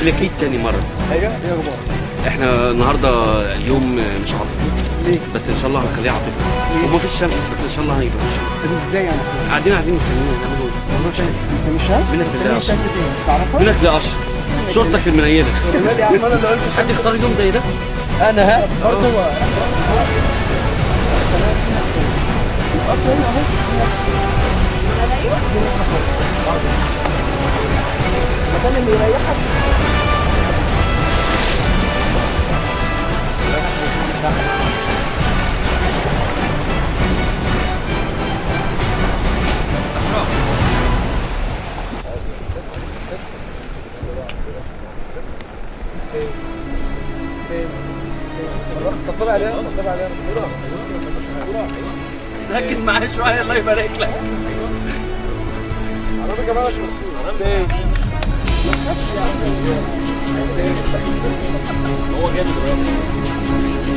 لك تاني مره ايوه ايه اخبار احنا النهارده يوم مش عاطفي ليه؟ بس ان شاء الله هنخليه عاطفي ليه؟ ومفيش شمس بس ان شاء الله هيبقى في شمس طب ازاي يعني؟ قاعدين قاعدين مستنيين نعملوا ايه؟ مسمي الشمس؟ مين اللي مستني تلاقي الشمس فين؟ تعرفها؟ منك لاشرف شرطك المنيله والله يا عم انا اللي قلت حد يختار يوم زي ده انا ها برضه المكان اللي يريحك طب عليها طب عليها ركز معايا شويه الله يبارك لك عربي كمان مش مبسوط هو جامد دلوقتي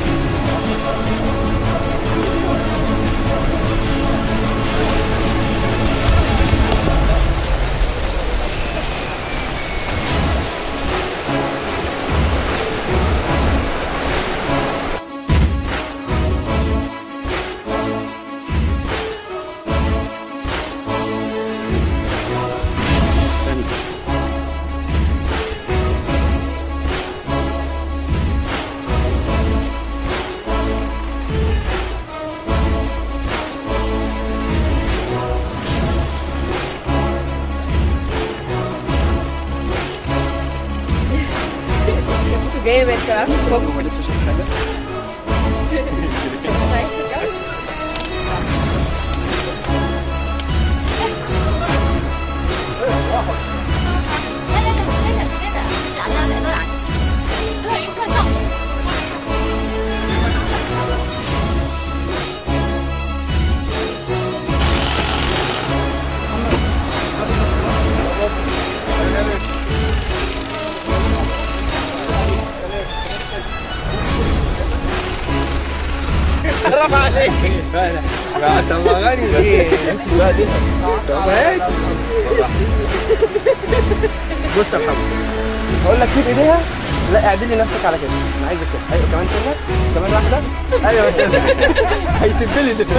جاية بقت كمان عارفة تفكر هو لسه شايف حاجه حرام عليك طب اغاني ايه بقى دي طب هات بص يا محمد هقول لك كيف ايديها لا اعدل لي نفسك على كده انا عايزك كده ايوه كمان سنه كمان واحده ايوه كده هيسيب لي ده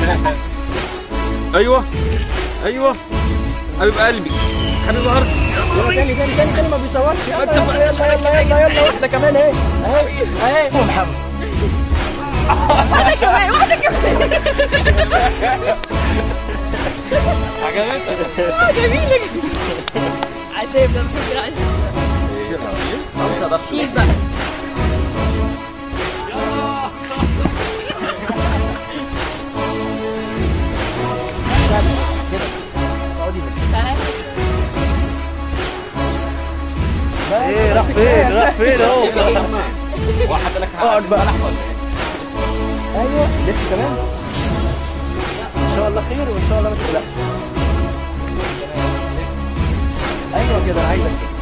ايوه ايوه حبيب قلبي حبيب ارضي يلا تاني تاني تاني تاني ما بيصورش يلا أنت يلا ما- يلا يلا يلا يلا واحده كمان اهي اهي اهي محمد واحدة كمان واحدة كمان عجبتك آه، جميلة عذاب ده بحب العذاب شيل بقى تعالى ايه راح فين راح فين اهو واحد لك اقعد بقى ايوه لسه كمان ان شاء الله خير وان شاء الله ما تقلقش ايوه كده انا عايزك كده